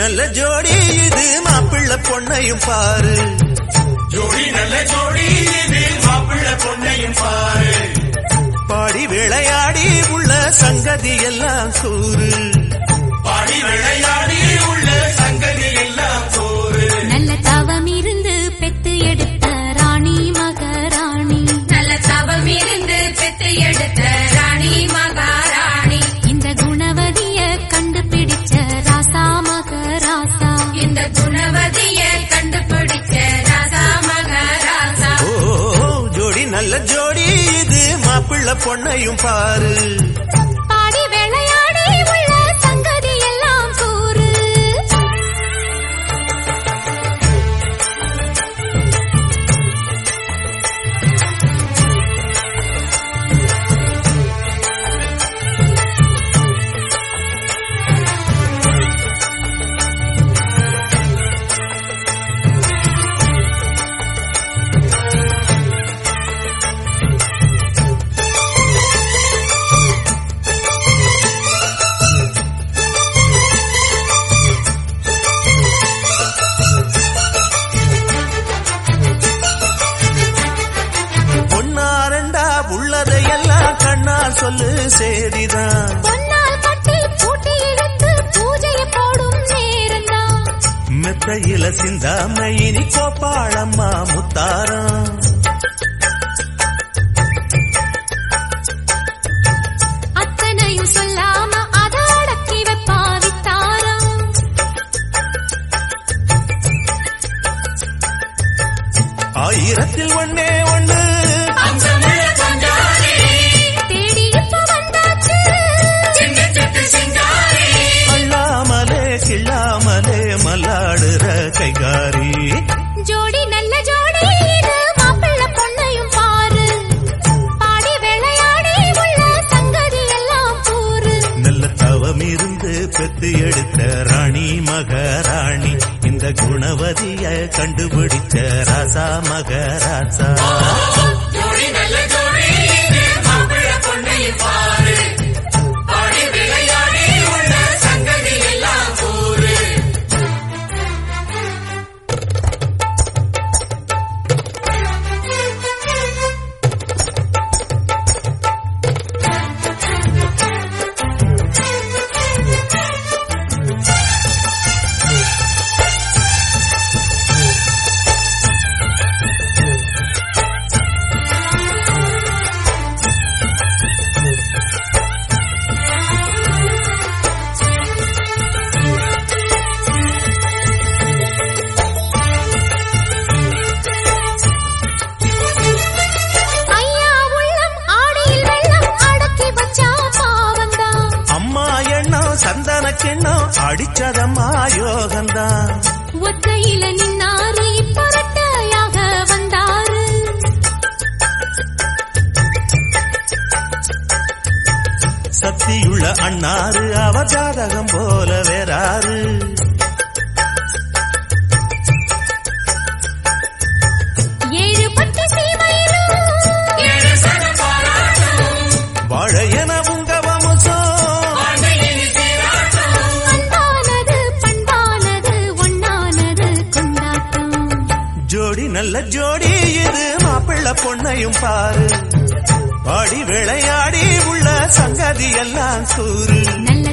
நல்ல ஜோடி இது மாப்பிள்ளை பொண்ணையும் பாரு ஜோடி நல்ல ஜோடி இது மாப்பிள்ள பொண்ணையும் பாரு பாடி விளையாடி உள்ள சங்கதி எல்லாம் கூறு பாடி விளையாடி உள்ள சங்கதி எல்லாம் கூறு நல்ல தவம் இருந்து பெத்து எடுத்த ராணி மகாராணி நல்ல தவம் இருந்து பெத்து எடுத்த ராணி மகாராணி இந்த குணவதிய கண்டுபிடிச்ச ராசா மகராசா இந்த குணவதிய கண்டுபிடிச்ச ராசா மகாராசா ஓ ஜோடி நல்ல ஜோடி இது மாப்பிள்ளை பொண்ணையும் பாரு பாடி விளையாடி உள்ள சங்கதி எல்லாம் கூறு பொன்னாரண்டா உள்ளதையெல்லாம் கண்ணால் சொல்லு சேதிதான் பொன்னால் கட்டி பூட்டி இழுத்து பூஜையை போடும் நேரம்தான் மெத்தையில சிந்தாம இனி கோப்பாளம்மா முத்தாரம் அத்தனையும் சொல்லாம அத அடக்கி வைப்பா வித்தாரம் ஆயிரத்தில் ஒன்னே ஒண்ணு அம்சமுள்ள கொஞ்சாரி தேடி இப்ப வந்தாச்சு சின்ன சிட்டு சிங்காரி அள்ளாமலே கிள்ளாமலே மல்லாடுற கைகாரி ஜோடி நல்ல ஜோடி இது மாப்பிள்ள பொண்ணையும் பாரு பாடி விளையாடி உள்ள சங்கதி எல்லாம் கூறு நல்ல தவம் இருந்து பெத்து எடுத்த ராணி மகாராணி இந்த குணவதிய கண்டுபிடிச்ச ராசா மகராசா ஜோடி நல்ல ஜோடி இது மாப்பிள்ள பொண்ணையும் பாரு பாடி விளையாடி உள்ள சங்கதி எல்லாம் கூறு ஐயா உள்ளம் ஆடியில் வெள்ளம் அடக்கி வச்சா பாவந்தான் அம்மா எண்ணம் சந்தன கிண்ணம் அடிச்சதம்மா யோகந்தான் ஒத்தையில நின்னாரு இப்ப ரெட்டையாக வந்தாரு சக்தியுள்ள அண்ணாரு அவ ஜாதகம் போல வேறாரு ஏழு பட்டு சீமையிலும் ஏழு சனம் பாராட்டும் வாழையன உங்க வம்சம் வாழ்க்கையில் சீராட்டும் அன்பானது பண்பானது ஒண்ணானது கொண்டாட்டம் ஜோடி நல்ல ஜோடி இது மாப்பிள்ளை பொண்ணையும் பாரு பாடி விளையாடி உள்ள சங்கதி எல்லாம் கூறு நல்ல